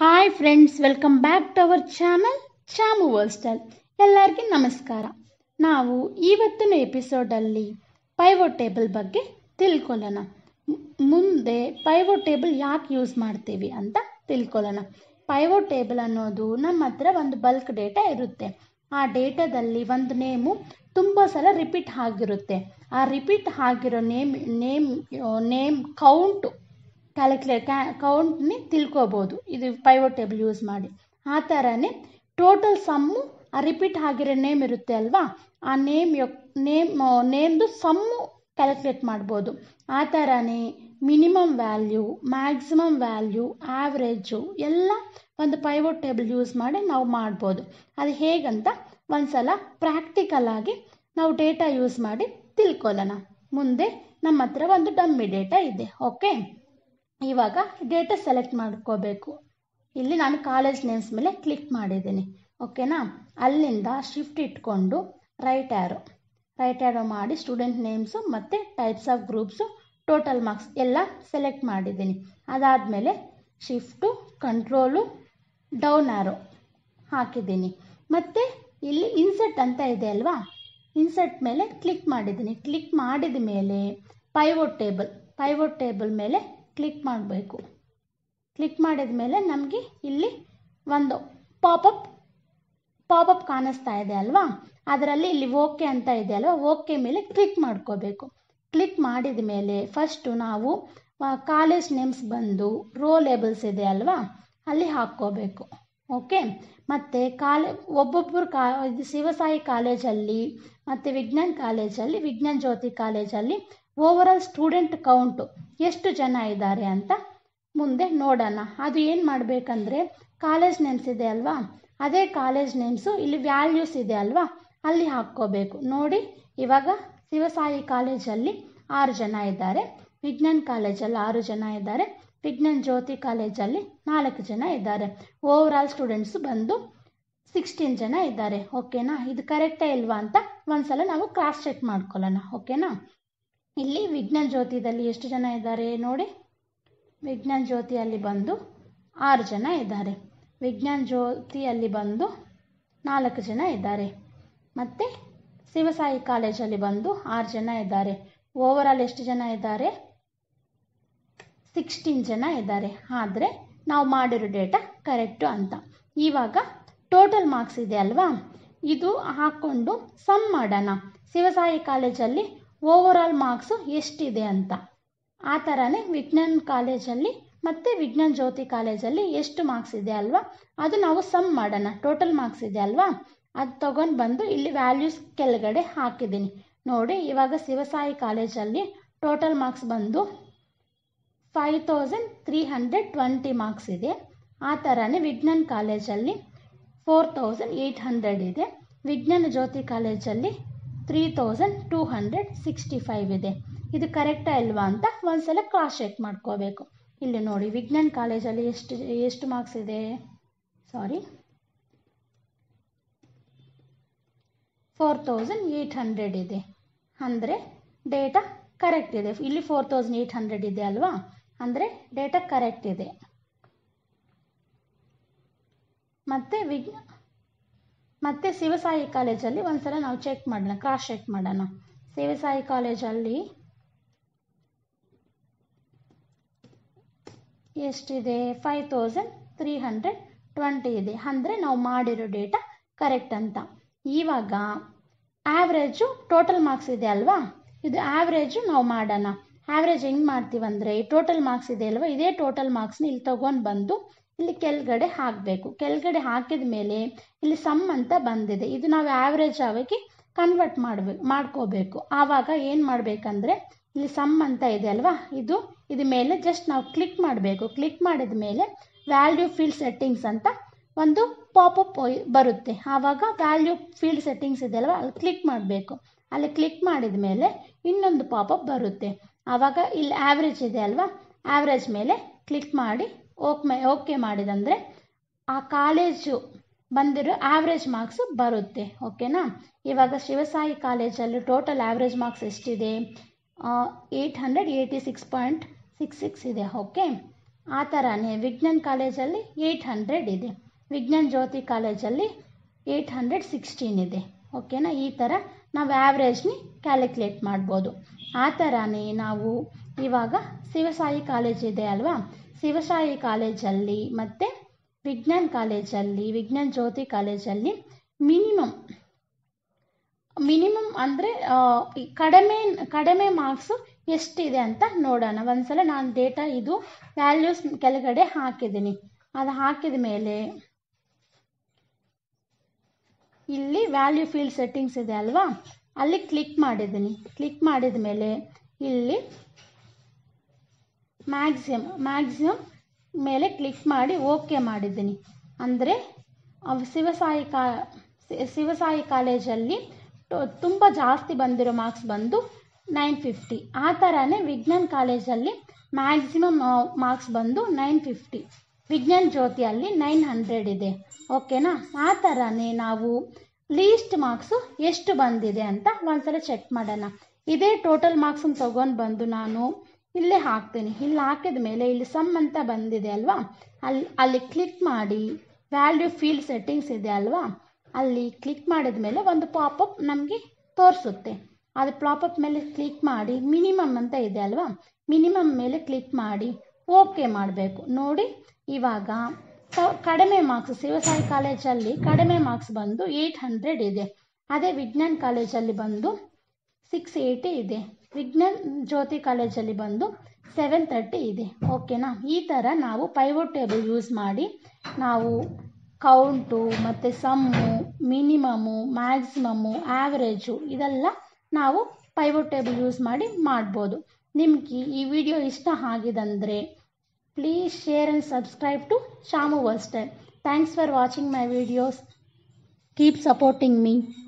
hi friends welcome back to our channel Chamu world style ಎಲ್ಲರಿಗೂ ನಮಸ್ಕಾರ ನಾವು ಇವತ್ತಿನ ಎಪಿಸೋಡಲ್ಲಿ ಪೈವೋ ಟೇಬಲ್ ಬಗ್ಗೆ ತಿಳ್ಕೊಳ್ಳೋಣ ಮು- ಮುಂದೆ ಪೈವೋ ಟೇಬಲ್ ಯಾಕೆ ಯೂಸ್ ಮಾಡ್ತೀವಿ ಅಂತ ತಿಳ್ಕೊಳ್ಳೋಣ ಪೈವೋ ಟೇಬಲ್ ಅನ್ನೋದು ನಮ್ಮ ಹತ್ರ ಒಂದು ಬಲ್ಕ್ ಡೇಟಾ ಇರುತ್ತೆ ಆ ಡೇಟಾದಲ್ಲಿ ಒಂದು ನೇಮು ತುಂಬ ಸಲ ರಿಪೀಟ್ ಆಗಿರುತ್ತೆ ಆ ರಿಪೀಟ್ ಆಗಿರೋ name name name count calculate ಕ್ಯಾ ಕೌಂಟ್ನಿ ತಿಳ್ಕೊಬೋದು ಇದು ಪೈವೋ ಟೇಬಲ್ ಯೂಸ್ ಮಾಡಿ ಆ ಥರನೇ ಟೋಟಲ್ ಸಮ್ಮು ಆ ರಿಪೀಟ್ ಆಗಿರೋ ನೇಮ್ ಇರುತ್ತೆ ಅಲ್ವಾ ಆ ನೇಮ್ ಯೊ ನೇಮ್ ನೇಮ್ದು ಸಮ್ಮು ಕ್ಯಾಲ್ಕುಲೇಟ್ ಮಾಡ್ಬೋದು ಆ ಥರನೇ minimum value maximum value average ಎಲ್ಲ ಒಂದು ಪೈವೋ ಟೇಬಲ್ ಯೂಸ್ ಮಾಡಿ ನಾವು ಮಾಡ್ಬೋದು ಅದು ಹೇಗಂತ ಒಂದ್ಸಲ ಪ್ರಾಕ್ಟಿಕಲ್ ಆಗಿ ನಾವು ಡೇಟಾ ಯೂಸ್ ಮಾಡಿ ತಿಳ್ಕೊಳ್ಳೋಣ ಮುಂದೆ ನಮ್ಮ ಹತ್ರ ಒಂದು ಡಮ್ಮಿ ಡೇಟಾ ಇದೆ ಓಕೆ ಇವಾಗ ಡೇಟಾ ಸೆಲೆಕ್ಟ್ ಮಾಡ್ಕೋಬೇಕು ಇಲ್ಲಿ ನಾನು ಕಾಲೇಜ್ ನೇಮ್ಸ್ ಮೇಲೆ ಕ್ಲಿಕ್ ಮಾಡಿದ್ದೀನಿ ಓಕೆನಾ ಅಲ್ಲಿಂದ ಶಿಫ್ಟ್ ಇಟ್ಕೊಂಡು ರೈಟ್ ಆ್ಯರೋ ರೈಟ್ ಆ್ಯರೋ ಮಾಡಿ ಸ್ಟೂಡೆಂಟ್ ನೇಮ್ಸು ಮತ್ತು types of groups total marks ಎಲ್ಲ ಸೆಲೆಕ್ಟ್ ಮಾಡಿದ್ದೀನಿ ಅದಾದಮೇಲೆ ಶಿಫ್ಟು ಕಂಟ್ರೋಲು ಡೌನ್ ಆ್ಯರೋ ಹಾಕಿದ್ದೀನಿ ಮತ್ತು ಇಲ್ಲಿ ಇನ್ಸರ್ಟ್ ಅಂತ ಇದೆ ಅಲ್ವಾ ಇನ್ಸರ್ಟ್ ಮೇಲೆ ಕ್ಲಿಕ್ ಮಾಡಿದ್ದೀನಿ ಕ್ಲಿಕ್ ಮಾಡಿದ ಮೇಲೆ ಪೈವೋಟ್ ಟೇಬಲ್ ಪೈವೋಟ್ ಟೇಬಲ್ ಮೇಲೆ ಕ್ಲಿಕ್ ಮಾಡಬೇಕು ಕ್ಲಿಕ್ ಮಾಡಿದ ಮೇಲೆ ನಮಗೆ ಇಲ್ಲಿ ಒಂದು ಪಾಪಪ್ ಪಾಪಪ್ ಕಾಣಿಸ್ತಾ ಇದೆ ಅಲ್ವಾ ಅದರಲ್ಲಿ ಇಲ್ಲಿ ಓಕೆ ಅಂತ ಇದೆ ಅಲ್ವಾ ಓಕೆ ಮೇಲೆ ಕ್ಲಿಕ್ ಮಾಡ್ಕೋಬೇಕು ಕ್ಲಿಕ್ ಮಾಡಿದ ಮೇಲೆ ಫಸ್ಟು ನಾವು ಕಾಲೇಜ್ ನೇಮ್ಸ್ ಬಂದು ರೋ ಲೇಬಲ್ಸ್ ಇದೆ ಅಲ್ವಾ ಅಲ್ಲಿ ಹಾಕ್ಕೋಬೇಕು ಓಕೆ ಮತ್ತು ಕಾಲೇ ಒಬ್ಬೊಬ್ಬರು ಕಾ ಇದು ಶಿವಸಾಯಿ ಕಾಲೇಜಲ್ಲಿ ಮತ್ತು ವಿಜ್ಞಾನ್ ಕಾಲೇಜಲ್ಲಿ ವಿಜ್ಞಾನ್ ಜ್ಯೋತಿ ಕಾಲೇಜಲ್ಲಿ ಓವರಾಲ್ ಸ್ಟೂಡೆಂಟ್ ಕೌಂಟು ಎಷ್ಟು ಜನ ಇದ್ದಾರೆ ಅಂತ ಮುಂದೆ ನೋಡೋಣ ಅದು ಏನು ಮಾಡಬೇಕಂದ್ರೆ ಕಾಲೇಜ್ ನೇಮ್ಸ್ ಇದೆ ಅಲ್ವಾ ಅದೇ ಕಾಲೇಜ್ ನೇಮ್ಸು ಇಲ್ಲಿ ವ್ಯಾಲ್ಯೂಸ್ ಇದೆ ಅಲ್ವಾ ಅಲ್ಲಿ ಹಾಕ್ಕೋಬೇಕು ನೋಡಿ ಇವಾಗ ಶಿವಸಾಯಿ ಕಾಲೇಜಲ್ಲಿ ಆರು ಜನ ಇದ್ದಾರೆ ವಿಜ್ಞಾನ್ ಕಾಲೇಜಲ್ಲಿ ಆರು ಜನ ಇದ್ದಾರೆ ವಿಜ್ಞಾನ್ ಜ್ಯೋತಿ ಕಾಲೇಜಲ್ಲಿ ನಾಲ್ಕು ಜನ ಇದ್ದಾರೆ ಓವರಾಲ್ ಸ್ಟೂಡೆಂಟ್ಸ್ ಬಂದು ಸಿಕ್ಸ್ಟೀನ್ ಜನ ಇದ್ದಾರೆ ಓಕೆನಾ ಇದು ಕರೆಕ್ಟೇ ಇಲ್ವಾ ಅಂತ ಒಂದ್ಸಲ ನಾವು ಕ್ರಾಸ್ ಚೆಕ್ ಮಾಡ್ಕೊಳ್ಳೋಣ ಓಕೆನಾ ಇಲ್ಲಿ ವಿಜ್ಞಾನ್ ಜ್ಯೋತಿದಲ್ಲಿ ಎಷ್ಟು ಜನ ಇದ್ದಾರೆ ನೋಡಿ ವಿಜ್ಞಾನ್ ಜ್ಯೋತಿಯಲ್ಲಿ ಬಂದು ಆರು ಜನ ಇದ್ದಾರೆ ವಿಜ್ಞಾನ್ ಜ್ಯೋತಿಯಲ್ಲಿ ಬಂದು ನಾಲ್ಕು ಜನ ಇದ್ದಾರೆ ಮತ್ತು ಶಿವಸಾಯಿ ಕಾಲೇಜಲ್ಲಿ ಬಂದು ಆರು ಜನ ಇದ್ದಾರೆ ಓವರಾಲ್ ಎಷ್ಟು ಜನ ಇದ್ದಾರೆ ಸಿಕ್ಸ್ಟೀನ್ ಜನ ಇದ್ದಾರೆ ಆದರೆ ನಾವು ಮಾಡಿರೋ ಡೇಟಾ ಕರೆಕ್ಟು ಅಂತ ಇವಾಗ ಟೋಟಲ್ ಮಾರ್ಕ್ಸ್ ಇದೆ ಅಲ್ವಾ ಇದು ಹಾಕ್ಕೊಂಡು ಸಮ್ ಮಾಡೋಣ ಶಿವಸಾಯಿ ಕಾಲೇಜಲ್ಲಿ ಓವರಾಲ್ ಮಾರ್ಕ್ಸು ಎಷ್ಟಿದೆ ಅಂತ ಆ ಥರನೇ ವಿಜ್ಞಾನ್ ಕಾಲೇಜಲ್ಲಿ ಮತ್ತು ವಿಜ್ಞಾನ್ ಜ್ಯೋತಿ ಕಾಲೇಜಲ್ಲಿ ಎಷ್ಟು ಮಾರ್ಕ್ಸ್ ಇದೆ ಅಲ್ವಾ ಅದು ನಾವು ಸಮ್ ಮಾಡೋಣ ಟೋಟಲ್ ಮಾರ್ಕ್ಸ್ ಇದೆ ಅಲ್ವಾ ಅದು ತೊಗೊಂಡು ಬಂದು ಇಲ್ಲಿ ವ್ಯಾಲ್ಯೂಸ್ ಕೆಳಗಡೆ ಹಾಕಿದ್ದೀನಿ ನೋಡಿ ಇವಾಗ ಶಿವಸಾಯಿ ಕಾಲೇಜಲ್ಲಿ ಟೋಟಲ್ ಮಾರ್ಕ್ಸ್ ಬಂದು five thousand three hundred twenty marks ಇದೆ ಆ ಥರನೇ ವಿಜ್ಞಾನ್ ಕಾಲೇಜಲ್ಲಿ ಫೋರ್ ತೌಸಂಡ್ ಏಯ್ಟ್ ಹಂಡ್ರೆಡ್ ಇದೆ ವಿಜ್ಞಾನ ಜ್ಯೋತಿ ಕಾಲೇಜಲ್ಲಿ three thousand two hundred sixty five ಇದೆ ಇದು ಕರೆಕ್ಟಾ ಇಲ್ವಾ ಅಂತ ಒಂದ್ಸಲ ಕ್ರಾಸ್ ಚೆಕ್ ಮಾಡ್ಕೋಬೇಕು ಇಲ್ಲಿ ನೋಡಿ ವಿಜ್ಞಾನ್ ಕಾಲೇಜಲ್ಲಿ ಎಷ್ಟು ಎಷ್ಟು ಮಾರ್ಕ್ಸ್ ಇದೆ sorry four thousand eight hundred ಇದೆ ಅಂದರೆ ಡೇಟಾ ಕರೆಕ್ಟ್ ಇದೆ ಇಲ್ಲಿ ಫೋರ್ ತೌಸಂಡ್ ಏಯ್ಟ್ ಹಂಡ್ರೆಡ್ ಇದೆ ಅಲ್ವಾ ಅಂದರೆ ಡೇಟಾ ಕರೆಕ್ಟ್ ಇದೆ ಮತ್ತು ವಿಜ್ಞ ಮತ್ತು ಶಿವಸಾಯಿ ಕಾಲೇಜಲ್ಲಿ ಒಂದ್ಸಲ ನಾವು ಚೆಕ್ ಮಾಡೋಣ ಕ್ರಾಸ್ ಚೆಕ್ ಮಾಡೋಣ ಶಿವಸಾಯಿ ಕಾಲೇಜಲ್ಲಿ ಎಷ್ಟಿದೆ five thousand three hundred twenty ಇದೆ ಅಂದರೆ ನಾವು ಮಾಡಿರೋ ಡೇಟಾ ಕರೆಕ್ಟ್ ಅಂತ ಇವಾಗ ಆವ್ರೇಜು ಟೋಟಲ್ ಮಾರ್ಕ್ಸ್ ಇದೆ ಅಲ್ವಾ ಇದು ಆವ್ರೇಜು ನಾವು ಮಾಡೋಣ ಆವ್ರೇಜ್ ಹೆಂಗೆ ಮಾಡ್ತೀವಂದರೆ ಈ ಟೋಟಲ್ ಮಾರ್ಕ್ಸ್ ಇದೆ ಅಲ್ವಾ ಇದೇ ಟೋಟಲ್ ಮಾರ್ಕ್ಸ್ನ ಇಲ್ಲಿ ತೊಗೊಂಡು ಬಂದು ಇಲ್ಲಿ ಕೆಳಗಡೆ ಹಾಕಬೇಕು ಕೆಳಗಡೆ ಹಾಕಿದ ಮೇಲೆ ಇಲ್ಲಿ ಸಮ್ ಅಂತ ಬಂದಿದೆ ಇದು ನಾವು ಆವ್ರೇಜ್ ಆಗಿ ಕನ್ವರ್ಟ್ ಮಾಡಬೇಕು ಮಾಡ್ಕೋಬೇಕು ಆವಾಗ ಏನು ಮಾಡಬೇಕಂದ್ರೆ ಇಲ್ಲಿ ಸಮ್ ಅಂತ ಇದೆ ಅಲ್ವಾ ಇದು ಇದು ಮೇಲೆ ಜಸ್ಟ್ ನಾವು ಕ್ಲಿಕ್ ಮಾಡಬೇಕು ಕ್ಲಿಕ್ ಮಾಡಿದ ಮೇಲೆ ವ್ಯಾಲ್ಯೂ ಫೀಲ್ಡ್ ಸೆಟ್ಟಿಂಗ್ಸ್ ಅಂತ ಒಂದು ಪಾಪಪ್ ಬರುತ್ತೆ ಆವಾಗ ವ್ಯಾಲ್ಯೂ ಫೀಲ್ಡ್ ಸೆಟ್ಟಿಂಗ್ಸ್ ಇದೆ ಅಲ್ವಾ ಅಲ್ಲಿ ಕ್ಲಿಕ್ ಮಾಡಬೇಕು ಅಲ್ಲಿ ಕ್ಲಿಕ್ ಮಾಡಿದ ಮೇಲೆ ಇನ್ನೊಂದು ಪಾಪಪ್ ಬರುತ್ತೆ ಆವಾಗ ಇಲ್ಲಿ ಆವ್ರೇಜ್ ಇದೆ ಅಲ್ವಾ ಆವ್ರೇಜ್ ಮೇಲೆ ಕ್ಲಿಕ್ ಮಾಡಿ ಓಕೆ ಓಕೆ ಮಾಡಿದಂದರೆ ಆ ಕಾಲೇಜು ಬಂದಿರೋ ಆವ್ರೇಜ್ ಮಾರ್ಕ್ಸ್ ಬರುತ್ತೆ ಓಕೆನಾ ಇವಾಗ ಶಿವಸಾಯಿ ಕಾಲೇಜಲ್ಲಿ ಟೋಟಲ್ ಆವ್ರೇಜ್ ಮಾರ್ಕ್ಸ್ ಎಷ್ಟಿದೆ eight hundred eighty six point six six ಇದೆ ಓಕೆ ಆ ಥರನೇ ವಿಜ್ಞಾನ್ ಕಾಲೇಜಲ್ಲಿ ಏಯ್ಟ್ ಹಂಡ್ರೆಡ್ ಇದೆ ವಿಜ್ಞಾನ್ ಜ್ಯೋತಿ ಕಾಲೇಜಲ್ಲಿ ಏಯ್ಟ್ ಹಂಡ್ರೆಡ್ ಸಿಕ್ಸ್ಟೀನ್ ಇದೆ ಓಕೆನಾ ಈ ಥರ ನಾವು ಆ್ಯಾವ್ರೇಜ್ನಿ ಕ್ಯಾಲ್ಕುಲೇಟ್ ಮಾಡ್ಬೋದು ಆ ಥರನೇ ನಾವು ಇವಾಗ ಶಿವಸಾಯಿ ಕಾಲೇಜ್ ಇದೆ ಅಲ್ವಾ ಶಿವಸಾಯಿ ಕಾಲೇಜಲ್ಲಿ ಮತ್ತು ವಿಜ್ಞಾನ್ ಕಾಲೇಜಲ್ಲಿ ವಿಜ್ಞಾನ್ ಜ್ಯೋತಿ ಕಾಲೇಜಲ್ಲಿ ಮಿನಿಮಮ್ ಮಿನಿಮಮ್ ಅಂದರೆ ಕಡಿಮೆ ಕಡಿಮೆ ಮಾರ್ಕ್ಸು ಎಷ್ಟಿದೆ ಅಂತ ನೋಡೋಣ ಒಂದ್ಸಲ ನಾನು ಡೇಟಾ ಇದು ವ್ಯಾಲ್ಯೂಸ್ ಕೆಳಗಡೆ ಹಾಕಿದ್ದೀನಿ ಅದು ಹಾಕಿದ ಮೇಲೆ ಇಲ್ಲಿ ವ್ಯಾಲ್ಯೂ ಫೀಲ್ಡ್ ಸೆಟ್ಟಿಂಗ್ಸ್ ಇದೆ ಅಲ್ವಾ ಅಲ್ಲಿ ಕ್ಲಿಕ್ ಮಾಡಿದ್ದೀನಿ ಕ್ಲಿಕ್ ಮಾಡಿದ ಮೇಲೆ ಇಲ್ಲಿ ಮ್ಯಾಕ್ಸಿಮಮ್ ಮ್ಯಾಕ್ಸಿಮಮ್ ಮೇಲೆ ಕ್ಲಿಕ್ ಮಾಡಿ ಓಕೆ ಮಾಡಿದ್ದೀನಿ ಅಂದರೆ ಶಿವಸಾಯಿ ಕಾ ಶಿವಸಾಯಿ ಕಾಲೇಜಲ್ಲಿ ತುಂಬ ಜಾಸ್ತಿ ಬಂದಿರೋ ಮಾರ್ಕ್ಸ್ ಬಂದು ನೈನ್ ಫಿಫ್ಟಿ ಆ ಥರನೇ ವಿಜ್ಞಾನ್ ಕಾಲೇಜಲ್ಲಿ ಮ್ಯಾಕ್ಸಿಮಮ್ ಮಾರ್ಕ್ಸ್ ಬಂದು ನೈನ್ ಫಿಫ್ಟಿ ವಿಜ್ಞಾನ್ ಜ್ಯೋತಿಯಲ್ಲಿ ನೈನ್ ಹಂಡ್ರೆಡ್ ಇದೆ ಓಕೆನಾ ಆ ಥರನೇ ನಾವು ಲೀಸ್ಟ್ ಮಾರ್ಕ್ಸು ಎಷ್ಟು ಬಂದಿದೆ ಅಂತ ಒಂದ್ಸಲ ಚೆಕ್ ಮಾಡೋಣ ಇದೇ ಟೋಟಲ್ ಮಾರ್ಕ್ಸನ್ನು ತೊಗೊಂಡು ಬಂದು ನಾನು ಇಲ್ಲೇ ಹಾಕ್ತೀನಿ ಇಲ್ಲಿ ಹಾಕಿದ ಮೇಲೆ ಇಲ್ಲಿ ಸಮ್ ಅಂತ ಬಂದಿದೆ ಅಲ್ವಾ ಅಲ್ಲಿ ಅಲ್ಲಿ ಕ್ಲಿಕ್ ಮಾಡಿ ವ್ಯಾಲ್ಯೂ ಫೀಲ್ಡ್ ಸೆಟ್ಟಿಂಗ್ಸ್ ಇದೆ ಅಲ್ವಾ ಅಲ್ಲಿ ಕ್ಲಿಕ್ ಮಾಡಿದ ಮೇಲೆ ಒಂದು ಪಾಪಪ್ ನಮಗೆ ತೋರಿಸುತ್ತೆ ಅದು ಪಾಪಪ್ ಮೇಲೆ ಕ್ಲಿಕ್ ಮಾಡಿ ಮಿನಿಮಮ್ ಅಂತ ಇದೆ ಅಲ್ವಾ ಮಿನಿಮಮ್ ಮೇಲೆ ಕ್ಲಿಕ್ ಮಾಡಿ ಓಕೆ ಮಾಡಬೇಕು ನೋಡಿ ಇವಾಗ ಕಡಿಮೆ ಮಾರ್ಕ್ಸ್ ಶಿವಸಾಯಿ ಕಾಲೇಜಲ್ಲಿ ಕಡಿಮೆ ಮಾರ್ಕ್ಸ್ ಬಂದು ಏಯ್ಟ್ ಹಂಡ್ರೆಡ್ ಇದೆ ಅದೇ ವಿಜ್ಞಾನ್ ಕಾಲೇಜಲ್ಲಿ ಬಂದು ಸಿಕ್ಸ್ ಏಯ್ಟಿ ಇದೆ ವಿಜ್ಞಾನ್ ಜ್ಯೋತಿ ಕಾಲೇಜಲ್ಲಿ ಬಂದು ಸೆವೆನ್ ತರ್ಟಿ ಇದೆ ಓಕೆನಾ ಈ ಥರ ನಾವು ಪೈವೋಟ್ ಟೇಬಲ್ ಯೂಸ್ ಮಾಡಿ ನಾವು ಕೌಂಟು ಮತ್ತು ಸಮ್ಮು ಮಿನಿಮಮ್ಮು ಮ್ಯಾಕ್ಸಿಮಮ್ಮು ಆ್ಯಾವ್ರೇಜು ಇದೆಲ್ಲ ನಾವು ಪೈವೋಟ್ ಟೇಬಲ್ ಯೂಸ್ ಮಾಡಿ ಮಾಡ್ಬೋದು ನಿಮಗೆ ಈ ವಿಡಿಯೋ ಇಷ್ಟ ಆಗಿದಂದರೆ please share and subscribe to Shamu versatile thanks for watching my videos keep supporting me